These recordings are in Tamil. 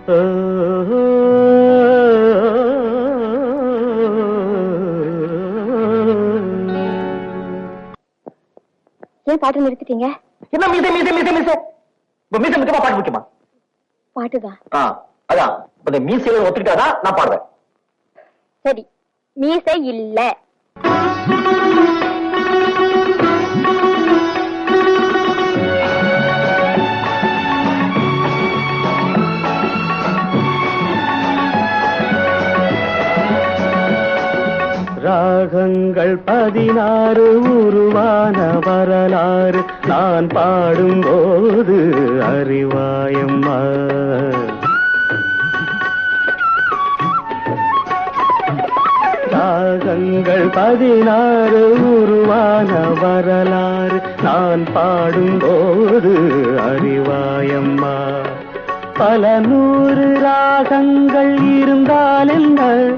ஏன் பாட்டு நிறுத்திட்டீங்க என்ன மீசை மீசை மீசை மீசை இப்ப மீசை முக்கியமா பாட்டு முக்கியமா பாட்டுதான் ஆ அதான் இப்ப இந்த மீசையை ஒத்துக்கிட்டாதான் நான் பாடுறேன் சரி மீசை இல்ல ராகங்கள் பதினாறு உருவான வரலாறு நான் பாடும்போது அறிவாயம்மா ராகங்கள் பதினாறு உருவான வரலாறு நான் பாடும்போது அறிவாயம்மா பல நூறு ராகங்கள் இருந்தால் என்ன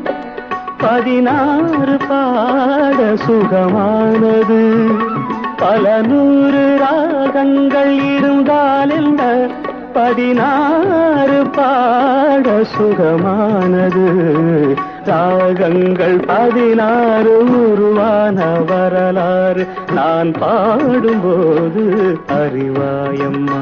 பதினாறு பாட சுகமானது பல நூறு ராகங்கள் இருந்தால் என்ன பதினாறு பாட சுகமானது ராகங்கள் பதினாறு உருவான வரலாறு நான் பாடும்போது அறிவாயம்மா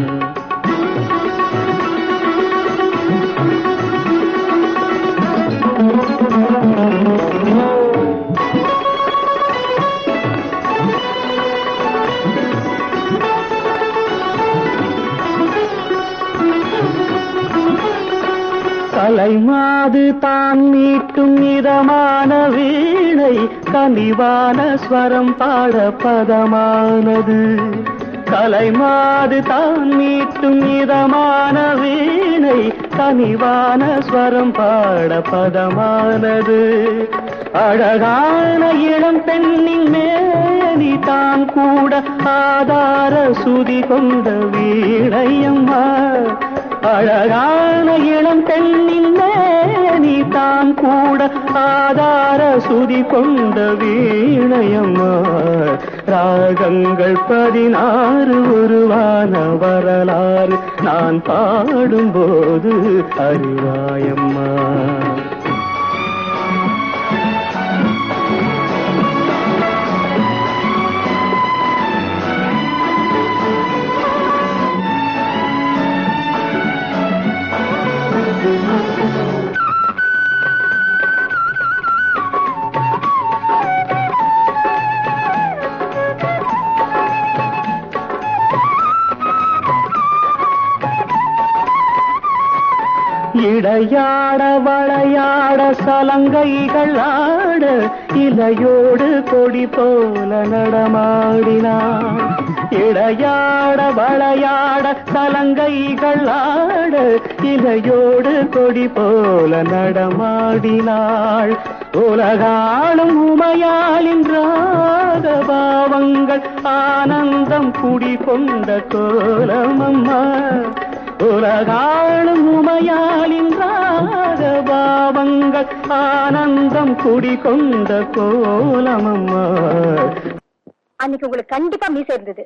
கலைமாது தான் மீட்டும் இதமான வீணை கனிவான ஸ்வரம் பாட பதமானது கலைமாது தான் மீட்டும் இதமான வீணை கனிவான ஸ்வரம் பாட பதமானது அழகான இளம் பெண்ணின் மேனி தான் கூட ஆதார சுதி கொண்ட வீணையம்மா அழகான இளம் பெண்ணின் மேனி தான் கூட ஆதார சுதி கொண்ட வீணையம்மா ராகங்கள் பதினாறு உருவான வரலாறு நான் பாடும்போது அறிவாயம்மா இடையாட வளையாட சலங்கைகள் ஆட இலையோடு கொடி போல நடமாடினான் இடையாட வளையாட சலங்கைகள் ஆட இலையோடு கொடி போல நடமாடினாள் உலகாளும் உமையாளின் ராக பாவங்கள் ஆனந்தம் குடி கொண்ட கோலமம்மா உலகாளும் உமையாளின் ராக பாவங்கள் ஆனந்தம் குடி கொண்ட கோலமம்மா அன்னைக்கு உங்களுக்கு கண்டிப்பா மீசை இருந்தது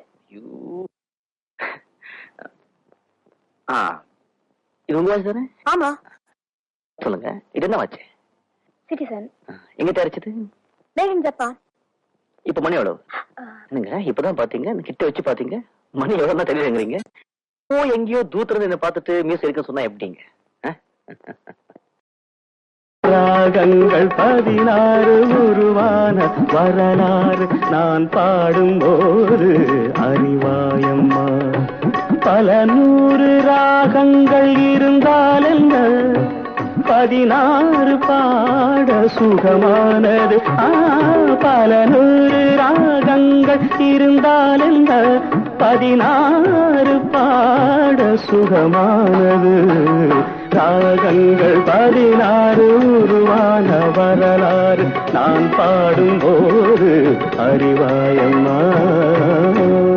ஆ இது உங்க வாட்ச் தானே ஆமா சொல்லுங்க இது என்ன வாட்ச் சிட்டிசன் எங்க தயாரிச்சது மேகன் ஜப்பான் இப்ப மணி எவ்வளவு என்னங்க இப்பதான் பாத்தீங்க கிட்ட வச்சு பாத்தீங்க மணி எவ்வளவு தெரியலங்கிறீங்க ஓ எங்கேயோ தூத்துறது என்ன பார்த்துட்டு மியூஸ் இருக்குன்னு சொன்னா எப்படிங்க ஆ? ராகங்கள் பதினாறு உருவான வரலாறு நான் பாடும்போது அறிவாயம்மா பல நூறு ராகங்கள் இருந்தால் என்ன பதினாறு பாட சுகமானது ஆ, பல நூறு ராகங்கள் இருந்தால் என்ன பதினாறு பாட சுகமானது ராகங்கள் பதினாறு உருவான வரலாறு நான் பாடும்போது அறிவாயம்மா